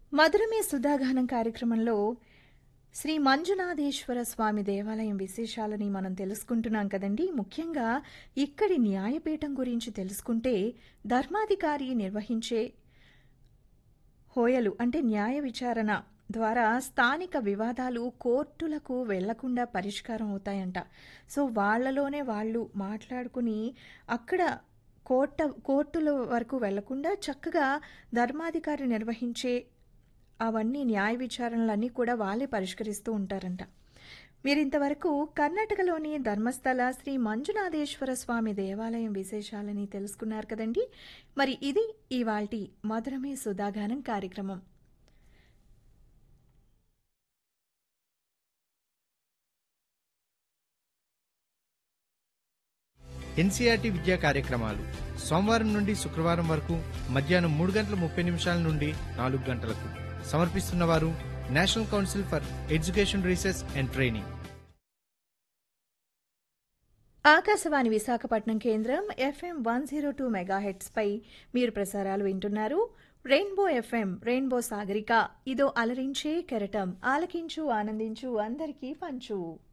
మధురమే సుధాగానం కార్యక్రమంలో శ్రీ మంజునాథేశ్వర స్వామి దేవాలయం విశేషాలని మనం తెలుసుకుంటున్నాం కదండి ముఖ్యంగా ఇక్కడి న్యాయపీఠం గురించి తెలుసుకుంటే ధర్మాధికారి నిర్వహించే హోయలు అంటే న్యాయ విచారణ ద్వారా స్థానిక వివాదాలు కోర్టులకు వెళ్లకుండా పరిష్కారం అవుతాయంట సో వాళ్ళలోనే వాళ్ళు మాట్లాడుకుని అక్కడ కోర్ట కోర్టుల వరకు వెళ్లకుండా చక్కగా ధర్మాధికారి నిర్వహించే అవన్నీ న్యాయ విచారణలన్నీ కూడా వాళ్ళే పరిష్కరిస్తూ ఉంటారంట మీరు ఇంతవరకు కర్ణాటకలోని ధర్మస్థల శ్రీ మంజునాథేశ్వర స్వామి దేవాలయం విశేషాలని తెలుసుకున్నారు కదండి మరి ఇది ఇవాల్టి మధురమే సుధాగానం కార్యక్రమం ఎన్సీఆర్టీ విద్యా కార్యక్రమాలు సోమవారం నుండి శుక్రవారం వరకు మధ్యాహ్నం మూడు గంటల ముప్పై నిమిషాల నుండి నాలుగు గంటలకు సమర్పిస్తున్నవారు national council for education research and training Akashvani Visakhapatnam కేంద్రం FM one zero two megahertz పై మీరు ప్రసారాలు వింటున్నారు రెయిన్బో ఎఫ్ఎం రెయిన్బో సాగరిక ఇదో అలరించే కెరటం ఆలకించు ఆనందించు అందరికీ పంచు